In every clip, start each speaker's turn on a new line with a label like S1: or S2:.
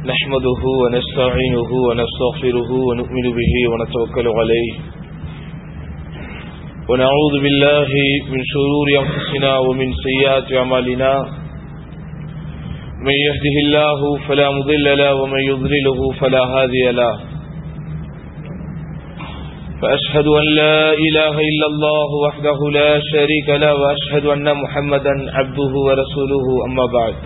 S1: نحمده ونستعينه ونستغفره ونؤمن به ونتوكل عليه ونعوذ بالله من شرور أنفسنا ومن سيئات أعمالنا من يهده الله فلا مضل له ومن يضلله فلا هادي له فأشهد أن لا إله إلا الله وحده لا شريك له وأشهد أن محمدا عبده ورسوله أما بعد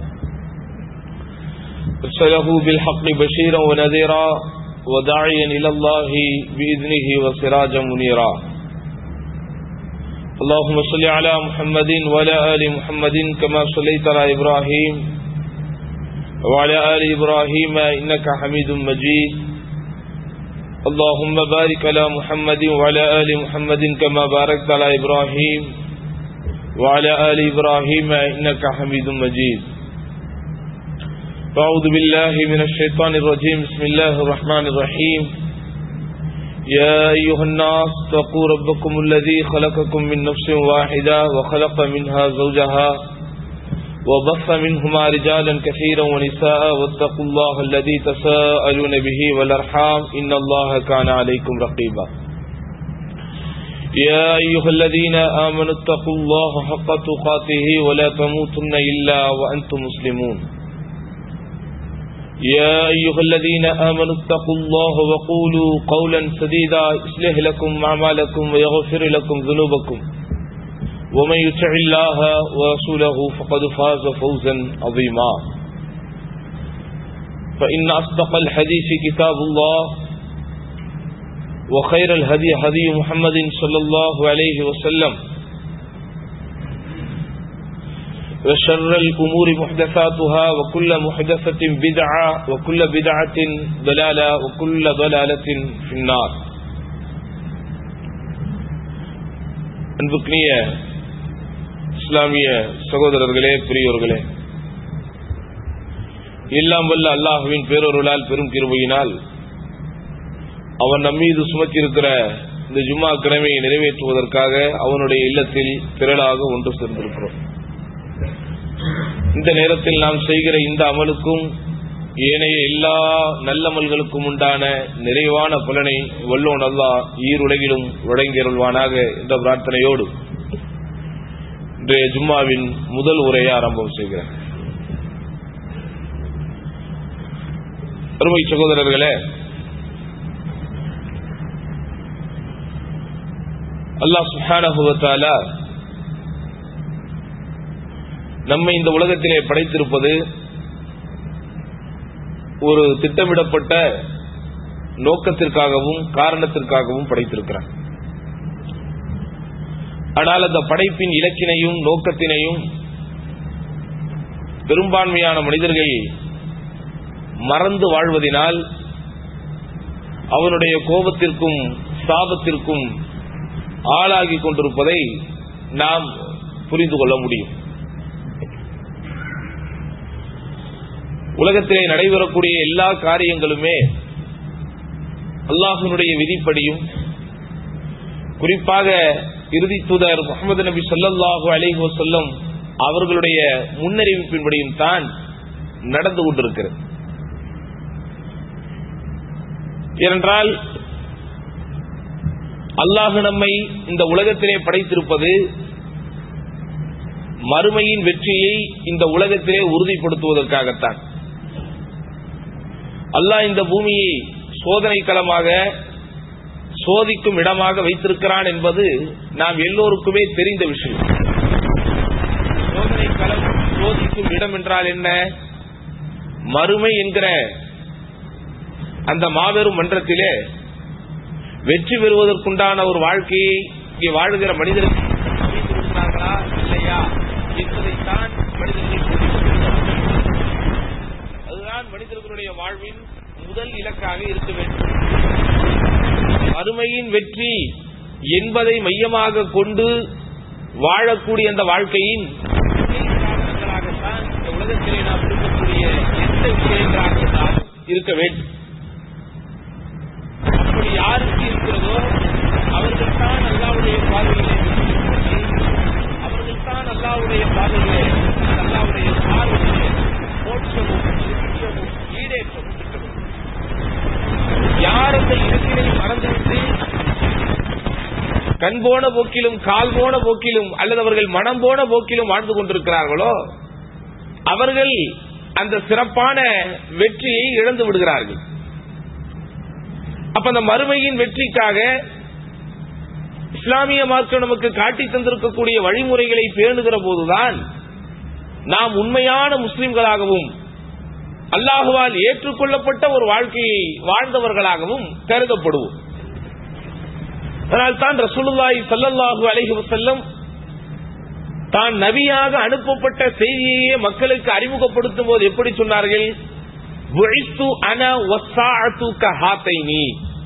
S1: ارسله بالحق بشيرا ونذيرا وداعيا إلى الله بإذنه وسراجا منيرا اللهم صل على محمد وعلى آل محمد كما صليت على إبراهيم وعلى آل إبراهيم إنك حميد مجيد اللهم بارك على محمد وعلى آل محمد كما باركت على إبراهيم وعلى آل إبراهيم إنك حميد مجيد فأعوذ بالله من الشيطان الرجيم بسم الله الرحمن الرحيم يا أيها الناس اتقوا ربكم الذي خلقكم من نفس واحدة وخلق منها زوجها وبث منهما رجالا كثيرا ونساء واتقوا الله الذي تساءلون به والأرحام إن الله كان عليكم رقيبا يا أيها الذين آمنوا اتقوا الله حق تقاته ولا تموتن إلا وأنتم مسلمون يا أيها الذين آمنوا اتقوا الله وقولوا قولا سديدا يصلح لكم أعمالكم ويغفر لكم ذنوبكم ومن يطع الله ورسوله فقد فاز فوزا عظيما فإن أصدق الحديث كتاب الله وخير الهدي هدي محمد صلى الله عليه وسلم وشر الأمور محدثاتها وكل محدثة بدعة وكل بدعة ضلالة وكل ضلالة في النار அன்புக்குரிய இஸ்லாமிய சகோதரர்களே பெரியோர்களே எல்லாம் வல்ல அல்லாஹுவின் பேரொருளால் பெரும் கிருபையினால் அவன் நம்மீது சுமத்திருக்கிற இந்த ஜும்மா கிழமையை நிறைவேற்றுவதற்காக அவனுடைய இல்லத்தில் திரளாக ஒன்று சேர்ந்திருக்கிறோம் இந்த நேரத்தில் நாம் செய்கிற இந்த அமலுக்கும் ஏனைய எல்லா நல்லமல்களுக்கும் உண்டான நிறைவான பலனை வல்லோன் அல்லா ஈருலகிலும் வழங்கியருள்வானாக என்ற பிரார்த்தனையோடு இன்றைய ஜும்மாவின் முதல் உரையை ஆரம்பம் செய்கிறேன் அருமை சகோதரர்களே அல்லா சுஹானகுவத்தாலா நம்மை இந்த உலகத்திலே படைத்திருப்பது ஒரு திட்டமிடப்பட்ட நோக்கத்திற்காகவும் காரணத்திற்காகவும் படைத்திருக்கிறார் ஆனால் அந்த படைப்பின் இலக்கினையும் நோக்கத்தினையும் பெரும்பான்மையான மனிதர்கள் மறந்து வாழ்வதனால் அவனுடைய கோபத்திற்கும் சாபத்திற்கும் ஆளாகி கொண்டிருப்பதை நாம் புரிந்து கொள்ள முடியும் உலகத்திலே நடைபெறக்கூடிய எல்லா காரியங்களுமே அல்லாஹனுடைய விதிப்படியும் குறிப்பாக இறுதி தூதர் முகமது நபி சொல்லல்லாஹு அலிஹோ சொல்லும் அவர்களுடைய முன்னறிவிப்பின்படியும் தான் நடந்து கொண்டிருக்கிறது ஏனென்றால் அல்லாஹு நம்மை இந்த உலகத்திலே படைத்திருப்பது மறுமையின் வெற்றியை இந்த உலகத்திலே உறுதிப்படுத்துவதற்காகத்தான் அல்லாஹ் இந்த பூமியை சோதனை களமாக சோதிக்கும் இடமாக வைத்திருக்கிறான் என்பது நாம் எல்லோருக்குமே தெரிந்த விஷயம் சோதனை களம் சோதிக்கும் இடம் என்றால் என்ன மறுமை என்கிற அந்த மாபெரும் மன்றத்திலே வெற்றி பெறுவதற்குண்டான ஒரு வாழ்க்கையை இங்கே வாழ்கிற மனிதர்கள் அமைந்திருக்கிறார்களா இல்லையா என்பதைத்தான் மனிதர்கள் அதுதான் மனிதர்களுடைய வாழ்வின் முதல் இலக்காக இருக்க வேண்டும் அருமையின் வெற்றி என்பதை மையமாக கொண்டு வாழக்கூடிய அந்த வாழ்க்கையின் காரணங்களாகத்தான் இந்த உலகத்திலே நாம் இருக்கக்கூடிய எந்த விஷயங்களாக இருந்தாலும் இருக்க வேண்டும் அப்படி யாருக்கு இருக்கிறதோ அவர்கள் தான் அல்லாவுடைய பார்வையிலே அவர்கள் தான் அல்லாவுடைய பார்வையிலே அல்லாவுடைய பார்வையிலே மோட்சமும் நிச்சயமும் ஏற்படும் யார் அந்த இருட்டினை மறந்துவிட்டு கண் போன போக்கிலும் கால் போன போக்கிலும் அல்லது அவர்கள் மனம் போன போக்கிலும் வாழ்ந்து கொண்டிருக்கிறார்களோ அவர்கள் அந்த சிறப்பான வெற்றியை இழந்து விடுகிறார்கள் அப்ப அந்த மறுமையின் வெற்றிக்காக இஸ்லாமிய மார்க்கம் நமக்கு காட்டி தந்திருக்கக்கூடிய வழிமுறைகளை பேணுகிற போதுதான் நாம் உண்மையான முஸ்லிம்களாகவும் அல்லாஹுவால் ஏற்றுக்கொள்ளப்பட்ட ஒரு வாழ்க்கையை வாழ்ந்தவர்களாகவும் கருதப்படுவோம் அதனால் தான் ரசூலுல்லாஹி ஸல்லல்லாஹு அலைஹி வஸல்லம் தான் நபியாக அனுப்பப்பட்ட செய்தியையே மக்களுக்கு அறிமுகப்படுத்தும் போது எப்படி சொன்னார்கள் "புஇஸ்து அன வஸ்ஸாஅத்து கஹாத்தைனி."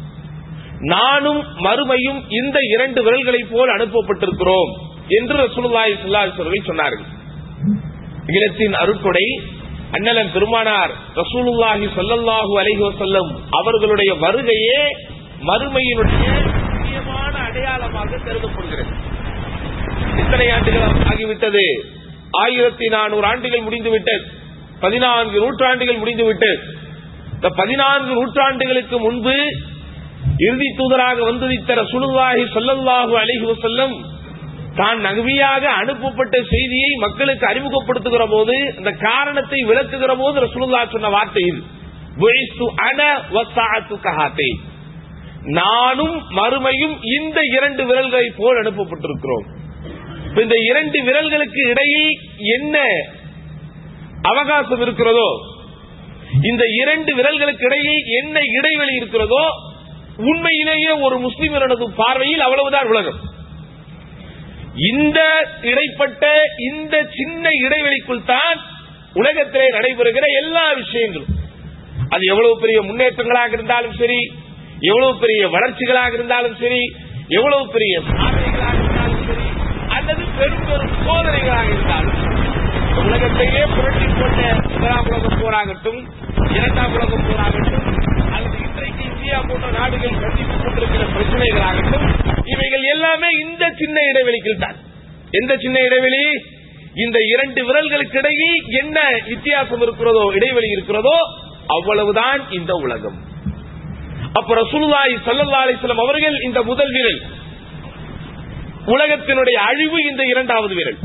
S1: நானும் மறுமையும் இந்த இரண்டு விரல்களைப் போல் அனுப்பப்பட்டிருக்கிறோம் என்று ரசூலுல்லாஹி ஸல்லல்லாஹு அலைஹி வஸல்லம் சொன்னார்கள் இலத்தின் அருட்கொடை அண்ணலன் பெருமானார் ரசூலுல்லாஹி ஸல்லல்லாஹு அலைஹி வஸல்லம் அவர்களுடைய வருகையே மறுமையினுடைய முக்கியமான அடையாளமாக கருதப்படுகிறது எத்தனை ஆண்டுகள் ஆகிவிட்டது ஆயிரத்தி நானூறு ஆண்டுகள் முடிந்துவிட்டது பதினான்கு நூற்றாண்டுகள் முடிந்துவிட்டது இந்த பதினான்கு நூற்றாண்டுகளுக்கு முன்பு இறுதி தூதராக வந்துதித்த ரசூலுல்லாஹி ஸல்லல்லாஹு அலைஹி வஸல்லம் தான் நகவியாக அனுப்பப்பட்ட செய்தியை மக்களுக்கு அறிமுகப்படுத்துகிற போது அந்த காரணத்தை விளக்குகிற போது ரசூலுல்லா சொன்ன வார்த்தை இது "புஇஸ்து அன வஸ்ஸாஅத்து கஹாத்தை." நானும் மறுமையும் இந்த இரண்டு விரல்களை போல் அனுப்பப்பட்டிருக்கிறோம் இப்ப இந்த இரண்டு விரல்களுக்கு இடையில் என்ன அவகாசம் இருக்கிறதோ இந்த இரண்டு விரல்களுக்கு இடையே என்ன இடைவெளி இருக்கிறதோ உண்மையிலேயே ஒரு முஸ்லிமரனது பார்வையில் அவ்வளவுதான் உலகம் இந்த இடைப்பட்ட இந்த சின்ன இடைவெளிக்குள் தான் உலகத்திலே நடைபெறுகிற எல்லா விஷயங்களும் அது எவ்வளவு பெரிய முன்னேற்றங்களாக இருந்தாலும் சரி எவ்வளவு பெரிய வளர்ச்சிகளாக இருந்தாலும் சரி எவ்வளவு பெரிய சாதனைகளாக இருந்தாலும் சரி அல்லது பெரும் பெரும் சோதனைகளாக இருந்தாலும் உலகத்தையே புரட்டி கொண்ட முதலாம் உலகம் போராகட்டும் இரண்டாம் உலகம் போராகட்டும் அல்லது இன்றைக்கு இந்தியா போன்ற நாடுகள் சந்தித்துக் கொண்டிருக்கிற பிரச்சனைகளாகட்டும் இவைகள் எல்லாமே இந்த சின்ன இடைவெளிக்குள் தான் எந்த சின்ன இடைவெளி இந்த இரண்டு விரல்களுக்கு இடையே என்ன வித்தியாசம் இருக்கிறதோ இடைவெளி இருக்கிறதோ அவ்வளவுதான் இந்த உலகம் அப்ப ரசூலுல்லாஹி ஸல்லல்லாஹு அலைஹி வஸல்லம் அவர்கள் இந்த முதல் விரல் உலகத்தினுடைய அழிவு இந்த இரண்டாவது விரல்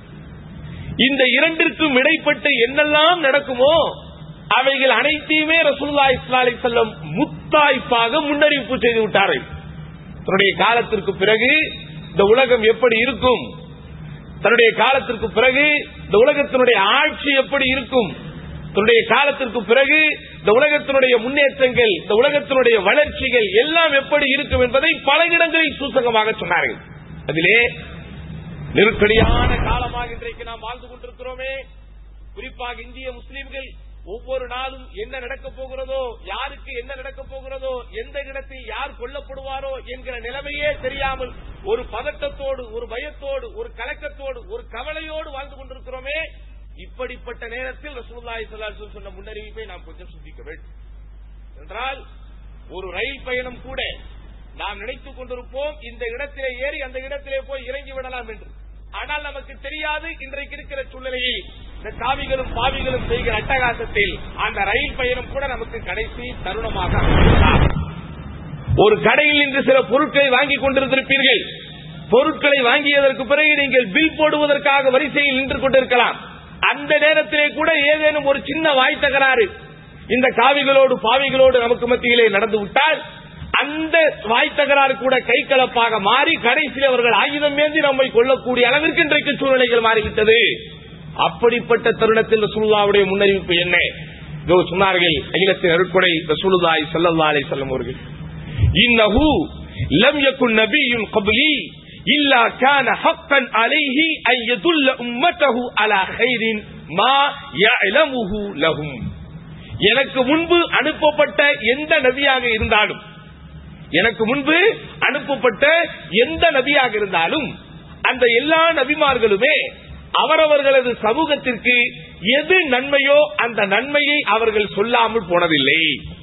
S1: இந்த இரண்டிற்கும் இடைப்பட்டு என்னெல்லாம் நடக்குமோ அவைகள் அனைத்தையுமே ரசூலுல்லாஹி ஸல்லல்லாஹு அலைஹி வஸல்லம் முத்தாய்ப்பாக முன்னறிவிப்பு செய்து விட்டார்கள் தன்னுடைய காலத்திற்கு பிறகு இந்த உலகம் எப்படி இருக்கும் தன்னுடைய காலத்திற்கு பிறகு இந்த உலகத்தினுடைய ஆட்சி எப்படி இருக்கும் தன்னுடைய காலத்திற்கு பிறகு இந்த உலகத்தினுடைய முன்னேற்றங்கள் இந்த உலகத்தினுடைய வளர்ச்சிகள் எல்லாம் எப்படி இருக்கும் என்பதை பல இடங்களில் சூசகமாக சொன்னார்கள் அதிலே நெருக்கடியான காலமாக இன்றைக்கு நாம் வாழ்ந்து கொண்டிருக்கிறோமே குறிப்பாக இந்திய முஸ்லிம்கள் ஒவ்வொரு நாளும் என்ன நடக்கப் போகிறதோ யாருக்கு என்ன நடக்கப் போகிறதோ எந்த இடத்தில் யார் கொல்லப்படுவாரோ என்கிற நிலைமையே தெரியாமல் ஒரு பதட்டத்தோடு ஒரு பயத்தோடு ஒரு கலக்கத்தோடு ஒரு கவலையோடு வாழ்ந்து கொண்டிருக்கிறோமே இப்படிப்பட்ட நேரத்தில் ரசூலுல்லாஹி ஸல்லல்லாஹு அலைஹி வஸல்லம் சொன்ன முன்னறிவிப்பை நாம் கொஞ்சம் சிந்திக்க வேண்டும் என்றால் ஒரு ரயில் பயணம் கூட நாம் நினைத்துக் கொண்டிருப்போம் இந்த இடத்திலே ஏறி அந்த இடத்திலே போய் இறங்கி விடலாம் என்று ஆனால் நமக்கு தெரியாது இன்றைக்கு இருக்கிற சூழ்நிலையில் இந்த காவிகளும் பாவிகளும் செய்கிற அட்டகாசத்தில் அந்த ரயில் பயணம் கூட நமக்கு கடைசி தருணமாக அமையலாம். ஒரு கடையில் இன்று சில பொருட்களை வாங்கி கொண்டிருந்திருப்பீர்கள் பொருட்களை வாங்கியதற்கு பிறகு நீங்கள் பில் போடுவதற்காக வரிசையில் நின்று கொண்டிருக்கலாம் அந்த நேரத்திலே கூட ஏதேனும் ஒரு சின்ன வாய் தகராறு இந்த காவிகளோடு பாவிகளோடு நமக்கு மத்தியிலே நடந்து விட்டால் அந்த வாய் தகராறு கூட கை கலப்பாக மாறி கடைசியில் அவர்கள் ஆயுதம் ஏந்தி நம்மை கொள்ளக்கூடிய அளவிற்கு இன்றைக்கு சூழ்நிலைகள் மாறிவிட்டது அப்படிப்பட்ட தருணத்தில் ரசூலுல்லாவுடைய முன்னறிவிப்பு என்ன இதோ சொன்னார்கள் அகிலத்தின் அருட்கொடை ரசூலுல்லாஹி ஸல்லல்லாஹு அலைஹி வஸல்லம் அவர்கள் இன்னஹு லம் யகுன் நபிய்யுன் கப்லி இல்லா கான ஹக்கன் அலைஹி அன் யதுல்ல உம்மத்தஹு அலா கைரின் மா யஅலமுஹு லஹும் எனக்கு முன்பு அனுப்பப்பட்ட எந்த நபியாக இருந்தாலும் எனக்கு முன்பு அனுப்பப்பட்ட எந்த நபியாக இருந்தாலும் அந்த எல்லா நபிமார்களுமே அவரவர்களது சமூகத்திற்கு எது நன்மையோ அந்த நன்மையை அவர்கள் சொல்லாமல் போனதில்லை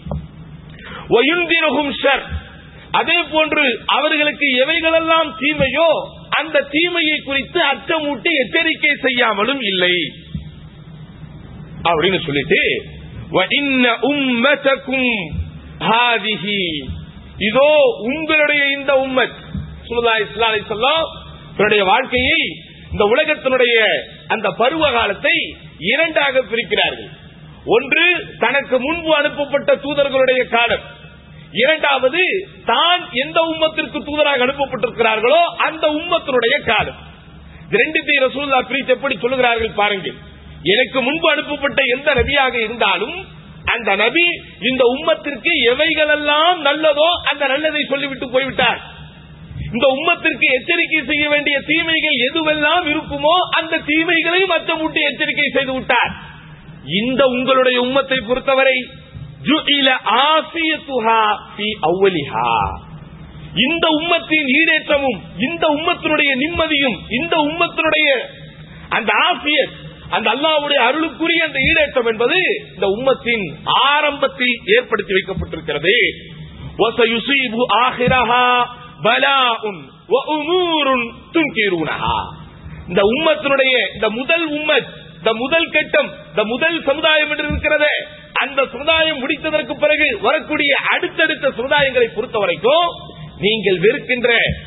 S1: ஒயுந்திரகும் ஷர் அதே போன்று அவர்களுக்கு எவைகளெல்லாம் தீமையோ அந்த தீமையை குறித்து அச்சமூட்டி எச்சரிக்கை செய்யாமலும் இல்லை அப்படின்னு சொல்லிட்டு وَإِنَّ أُمَّتَكُمْ هَذِهِ இதோ உங்களுடைய இந்த உம்மத் சுல்லல்லாஹு அலைஹி வஸல்லம் தன்னுடைய வாழ்க்கையை இந்த உலகத்தினுடைய அந்த பருவ காலத்தை இரண்டாக பிரிக்கிறார்கள் ஒன்று தனக்கு முன்பு அனுப்பப்பட்ட தூதர்களுடைய காலம் இரண்டாவது தான் எந்த உம்மத்திற்கு தூதராக அனுப்பப்பட்டிருக்கிறார்களோ அந்த உம்மத்தினுடைய காலம் இது ரெண்டுத்தையும் ரசூல்லா பிரித்து எப்படி சொல்லுகிறார்கள் பாருங்கள் எனக்கு முன்பு அனுப்பப்பட்ட எந்த நபியாக இருந்தாலும் அந்த நபி இந்த உம்மத்திற்கு எவைகளெல்லாம் நல்லதோ அந்த நல்லதை சொல்லிவிட்டு போய்விட்டார் இந்த உம்மத்திற்கு எச்சரிக்கை செய்ய வேண்டிய தீமைகள் எதுவெல்லாம் இருக்குமோ அந்த தீமைகளையும் அச்சமூட்டி எச்சரிக்கை செய்து விட்டார் இந்த உங்களுடைய உம்மத்தை பொறுத்தவரை ஜுஇல ஆசியத்துஹா ஃபி அவ்வலிஹா இந்த உம்மத்தின் ஈடேற்றமும் இந்த உம்மத்தினுடைய நிம்மதியும் இந்த உம்மத்தினுடைய அந்த ஆசியத் அந்த அல்லாவுடைய அருளுக்குரிய அந்த ஈடேற்றம் என்பது இந்த உம்மத்தின் ஆரம்பத்தில் ஏற்படுத்தி வைக்கப்பட்டிருக்கிறது وَسَيُصِيبُ آخِرَهَا بَلَاءٌ وَأُمُورٌ تُنْكِرُونَهَا இந்த உம்மத்தினுடைய இந்த முதல் உம்மத் இந்த முதல் கட்டம் இந்த முதல் சமுதாயம் என்று இருக்கிறதே அந்த சமுதாயம் முடித்ததற்கு பிறகு வரக்கூடிய அடுத்தடுத்த சமுதாயங்களை பொறுத்த வரைக்கும் நீங்கள் வெறுக்கின்ற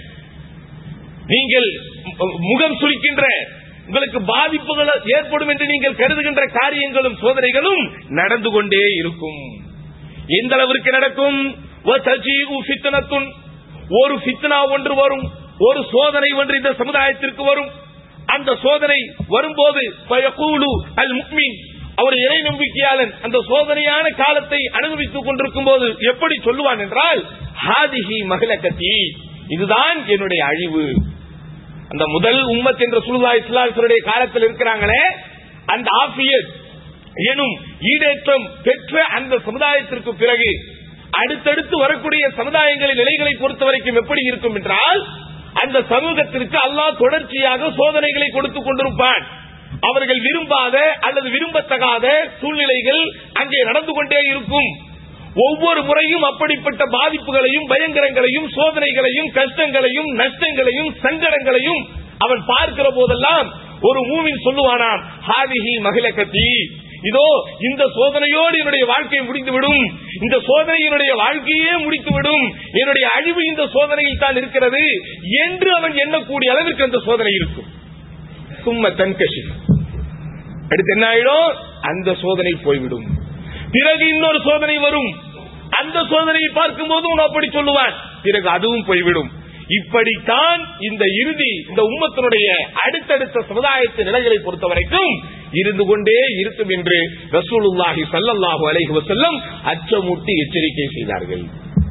S1: நீங்கள் முகம் சுளிக்கின்ற உங்களுக்கு பாதிப்புகள் ஏற்படும் என்று நீங்கள் கருதுகின்ற காரியங்களும் சோதனைகளும் நடந்து கொண்டே இருக்கும் எந்த அளவிற்கு நடக்கும் وَتَجِيءُ فِتْنَةٌ ஒரு ஃபித்னா ஒன்று வரும் ஒரு சோதனை ஒன்று இந்த சமுதாயத்திற்கு வரும் அந்த சோதனை வரும்போது பயகூலு அல் முக்மின் அவர் இறை நம்பிக்கையாளன் அந்த சோதனையான காலத்தை அனுபவித்துக் கொண்டிருக்கும் போது எப்படி சொல்லுவான் என்றால் ஹாதிஹி மகிழக்கத்தி இதுதான் என்னுடைய அழிவு அந்த முதல் உம்மத் என்ற சுல்தா இஸ்லாத்துடைய காலத்தில் இருக்கிறாங்களே அந்த ஆபியத் எனும் ஈடேற்றம் பெற்ற அந்த சமுதாயத்திற்கு பிறகு அடுத்தடுத்து வரக்கூடிய சமுதாயங்களின் நிலைகளை பொறுத்த வரைக்கும் எப்படி இருக்கும் என்றால் அந்த சமூகத்திற்கு அல்லாஹ் தொடர்ச்சியாக சோதனைகளை கொடுத்துக் கொண்டிருப்பான் அவர்கள் விரும்பாத அல்லது விரும்பத்தகாத சூழ்நிலைகள் அங்கே நடந்து கொண்டே இருக்கும் ஒவ்வொரு முறையும் அப்படிப்பட்ட பாதிப்புகளையும் பயங்கரங்களையும் சோதனைகளையும் கஷ்டங்களையும் நஷ்டங்களையும் சங்கடங்களையும் அவன் பார்க்கிற போதெல்லாம் ஒரு மூவின் சொல்லுவானாம் ஹாதிஹி மகிழக்கத்தி இதோ இந்த சோதனையோடு என்னுடைய வாழ்க்கை முடிந்துவிடும் இந்த சோதனை என்னுடைய வாழ்க்கையே முடித்துவிடும் என்னுடைய அழிவு இந்த சோதனையில் தான் இருக்கிறது என்று அவன் எண்ணக்கூடிய அளவிற்கு அந்த சோதனை இருக்கும் சும்ம தன்கஷி அடுத்து என்ன ஆயிடும் அந்த சோதனை போய்விடும் பிறகு இன்னொரு சோதனை வரும் அந்த சோதனையை பார்க்கும் போது அப்படி சொல்லுவான் பிறகு அதுவும் போய்விடும் இப்படித்தான் இந்த இறுதி இந்த உம்மத்தினுடைய அடுத்தடுத்த சமுதாயத்து நிலைகளை பொறுத்த வரைக்கும் இருந்து கொண்டே இருக்கும் என்று ரசூலுல்லாஹி சல்லல்லாஹு அலைஹி வஸல்லம் அச்சமூட்டி எச்சரிக்கை செய்தார்கள்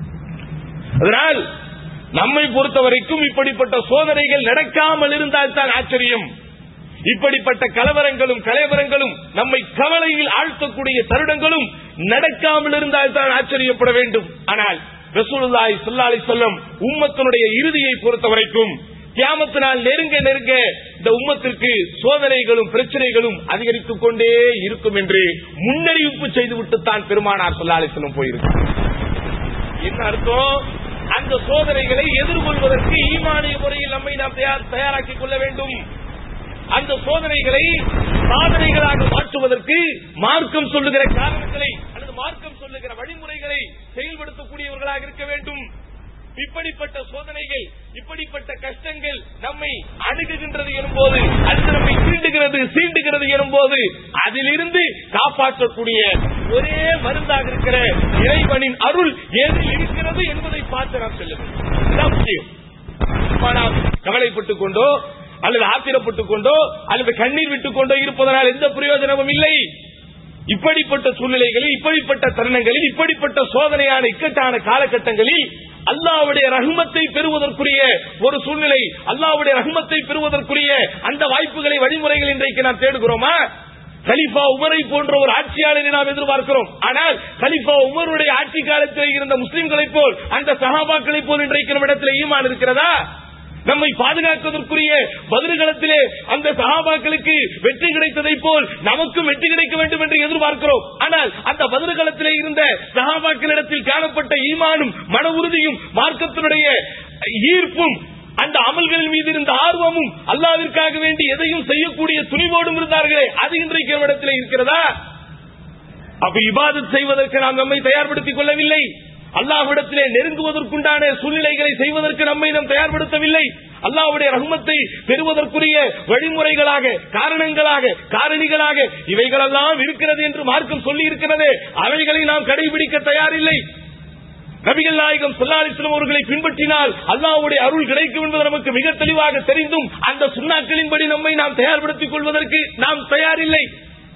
S1: அதனால் நம்மை பொறுத்த வரைக்கும் இப்படிப்பட்ட சோதனைகள் நடக்காமல் இருந்தால் தான் ஆச்சரியம் இப்படிப்பட்ட கலவரங்களும் கலைவரங்களும் நம்மை கவலையில் ஆழ்த்தக்கூடிய தருணங்களும் நடக்காமல் இருந்தால் தான் ஆச்சரியப்பட வேண்டும் ஆனால் ரசூலுல்லாஹி ஸல்லல்லாஹு அலைஹி வஸல்லம் உம்மத்தினுடைய இறுதியை பொறுத்த வரைக்கும் கியாமத்தினால் நெருங்க நெருங்க இந்த உம்மத்திற்கு சோதனைகளும் பிரச்சனைகளும் அதிகரித்துக் கொண்டே இருக்கும் என்று முன்னறிவிப்பு செய்துவிட்டு தான் பெருமானார் ஸல்லல்லாஹு அலைஹி வஸல்லம் போயிருக்கிறார் என்ன அர்த்தம் அந்த சோதனைகளை எதிர்கொள்வதற்கு ஈமானிய முறையில் நம்மை நாம் தயார் தயாராக்கிக் கொள்ள வேண்டும் அந்த சோதனைகளை சாதனைகளாக மாற்றுவதற்கு மார்க்கம் சொல்லுகிற காரணங்களை அல்லது மார்க்கம் சொல்லுகிற வழிமுறைகளை செயல்படுத்தக்கூடியவர்களாக இருக்க வேண்டும் இப்படிப்பட்ட சோதனைகள் இப்படிப்பட்ட கஷ்டங்கள் நம்மை அணுகுகின்றது எனும்போது அது நம்மை சீண்டுகிறது சீண்டுகிறது எனும்போது அதிலிருந்து காப்பாற்றக்கூடிய ஒரே மருந்தாக இருக்கிற இறைவனின் அருள் எதில் இருக்கிறது என்பதை பார்த்து நாம் செல்ல வேண்டும் இதுதான் முக்கியம் சும்மா நாம் கவலைப்பட்டுக் கொண்டோ அல்லது ஆத்திரப்பட்டுக் கொண்டோ அல்லது கண்ணீர் விட்டுக் கொண்டோ இருப்பதனால் எந்த பிரயோஜனமும் இல்லை இப்படிப்பட்ட சூழ்நிலைகளில் இப்படிப்பட்ட தருணங்களில் இப்படிப்பட்ட சோதனையான இக்கட்டான காலகட்டங்களில் அல்லாவுடைய ரகுமத்தை பெறுவதற்குரிய ஒரு சூழ்நிலை அல்லாவுடைய ரகுமத்தை பெறுவதற்குரிய அந்த வாய்ப்புகளை வழிமுறைகள் இன்றைக்கு நாம் தேடுகிறோமா கலிஃபா உமரை போன்ற ஒரு ஆட்சியாளரை நாம் எதிர்பார்க்கிறோம் ஆனால் கலிஃபா உமருடைய ஆட்சி காலத்தில் இருந்த முஸ்லிம்களைப் போல் அந்த சஹாபாக்களைப் போல் இன்றைக்கு நம்மிடத்தில் ஈமான் இருக்கிறதா நம்மை பாதுகாப்பதற்குரிய பதில்களத்திலே அந்த சகாபாக்களுக்கு வெற்றி கிடைத்ததை போல் நமக்கும் வெற்றி கிடைக்க வேண்டும் என்று எதிர்பார்க்கிறோம் ஆனால் அந்த பதில்களத்திலே இருந்த சகாபாக்களிடத்தில் காணப்பட்ட ஈமானும் மன உறுதியும் மார்க்கத்தினுடைய ஈர்ப்பும் அந்த அமல்களின் மீது இருந்த ஆர்வமும் அல்லாவிற்காக வேண்டி எதையும் செய்யக்கூடிய துணிவோடும் இருந்தார்களே அது இன்றைக்கு இடத்திலே இருக்கிறதா அப்ப இபாதத் செய்வதற்கு நாம் நம்மை தயார்படுத்திக் கொள்ளவில்லை அல்லாஹ்விடத்திலே நெருங்குவதற்குண்டான சூழ்நிலைகளை செய்வதற்கு நம்மை நாம் தயார்படுத்தவில்லை அல்லாஹ்வுடைய ரஹ்மத்தை பெறுவதற்குரிய வழிமுறைகளாக காரணங்களாக காரணிகளாக இவைகளெல்லாம் இருக்கிறது என்று மார்க்கம் சொல்லி இருக்கிறது அவைகளை நாம் கடைபிடிக்க தயாரில்லை நபிகள் நாயகம் சொல்லாலிஸ்லம் அவர்களை பின்பற்றினால் அல்லாஹ்வுடைய அருள் கிடைக்கும் என்பது நமக்கு மிக தெளிவாக தெரிந்தும் அந்த சுண்ணாக்களின்படி நம்மை நாம் தயார்படுத்திக் கொள்வதற்கு நாம் தயாரில்லை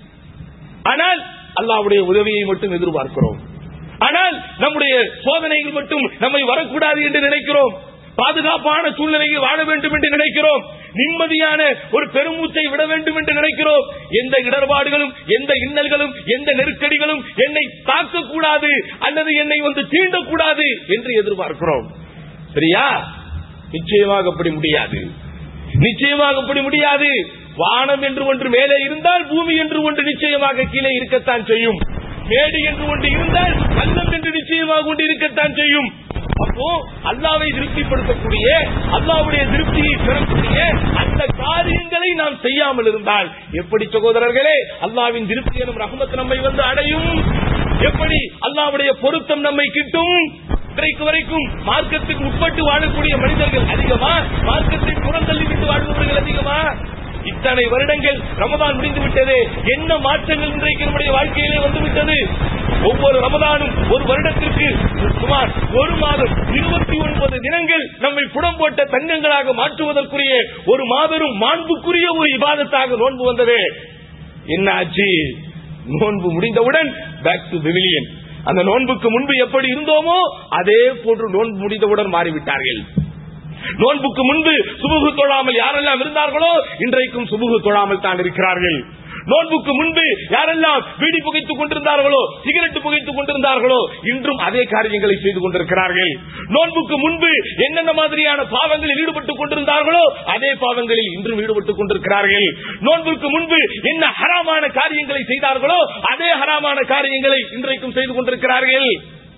S1: ஆனால் அல்லாஹ்வுடைய உதவியை மட்டும் எதிர்பார்க்கிறோம் ஆனால் நம்முடைய சோதனைகள் மட்டும் நம்மை வரக்கூடாது என்று நினைக்கிறோம் பாதுகாப்பான சூழ்நிலையில் வாழ வேண்டும் என்று நினைக்கிறோம் நிம்மதியான ஒரு பெருமூச்சை விட வேண்டும் என்று நினைக்கிறோம் எந்த இடர்பாடுகளும் எந்த இன்னல்களும் எந்த நெருக்கடிகளும் என்னை தாக்கக்கூடாது அல்லது என்னை வந்து தீண்டக்கூடாது என்று எதிர்பார்க்கிறோம் சரியா நிச்சயமாக அப்படி முடியாது நிச்சயமாக அப்படி முடியாது வானம் என்று ஒன்று மேலே இருந்தால் பூமி என்று ஒன்று நிச்சயமாக கீழே இருக்கத்தான் செய்யும் மேடு என்று ஒன்று இருந்தால் கள்ளம் என்று நிச்சயமாக ஒன்று இருக்கத்தான் செய்யும் அப்போ அல்லாவை திருப்திப்படுத்தக்கூடிய அல்லாவுடைய திருப்தியை பெறக்கூடிய அந்த காரியங்களை நாம் செய்யாமல் இருந்தால் எப்படி சகோதரர்களே அல்லாவின் திருப்தி எனும் ரஹமத் நம்மை வந்து அடையும் எப்படி அல்லாவுடைய பொருத்தம் நம்மை கிட்டும் இன்றைக்கு வரைக்கும் மார்க்கத்துக்கு உட்பட்டு வாழக்கூடிய மனிதர்கள் அதிகமா மார்க்கத்தை புறந்தள்ளி விட்டு வாழ்பவர்கள் அதிகமா இத்தனை வருடங்கள் ரமதான் முடிந்து விட்டது என்ன மாற்றங்கள் இன்றைக்கு நம்முடைய வாழ்க்கையிலே வந்து விட்டது ஒவ்வொரு ரமதானும் ஒரு வருடத்திற்கு சுமார் ஒரு மாதம் இருபத்தி ஒன்பது தினங்கள் நம்மை புடம் போட்ட தங்கங்களாக மாற்றுவதற்குரிய ஒரு மாபெரும் மாண்புக்குரிய ஒரு இபாதத்தாக நோன்பு வந்தது என்ன ஆச்சு நோன்பு முடிந்தவுடன் பேக் டு பெவிலியன் அந்த நோன்புக்கு முன்பு எப்படி இருந்தோமோ அதே போன்று நோன்பு முடிந்தவுடன் மாறிவிட்டார்கள் நோன்புக்கு முன்பு சுபுகு தொழாமல் யாரெல்லாம் இருந்தார்களோ இன்றைக்கும் சுபுகு தொழாமல் தான் இருக்கிறார்கள் நோன்புக்கு முன்பு யாரெல்லாம் வீடி புகைத்துக் கொண்டிருந்தார்களோ சிகரெட் புகைத்துக் கொண்டிருந்தார்களோ இன்றும் அதே காரியங்களை செய்து கொண்டிருக்கிறார்கள் நோன்புக்கு முன்பு என்னென்ன மாதிரியான பாவங்களில் ஈடுபட்டுக் கொண்டிருந்தார்களோ அதே பாவங்களில் இன்றும் ஈடுபட்டுக் கொண்டிருக்கிறார்கள் நோன்புக்கு முன்பு என்ன ஹராமான காரியங்களை செய்தார்களோ அதே ஹராமான காரியங்களை இன்றைக்கும் செய்து கொண்டிருக்கிறார்கள்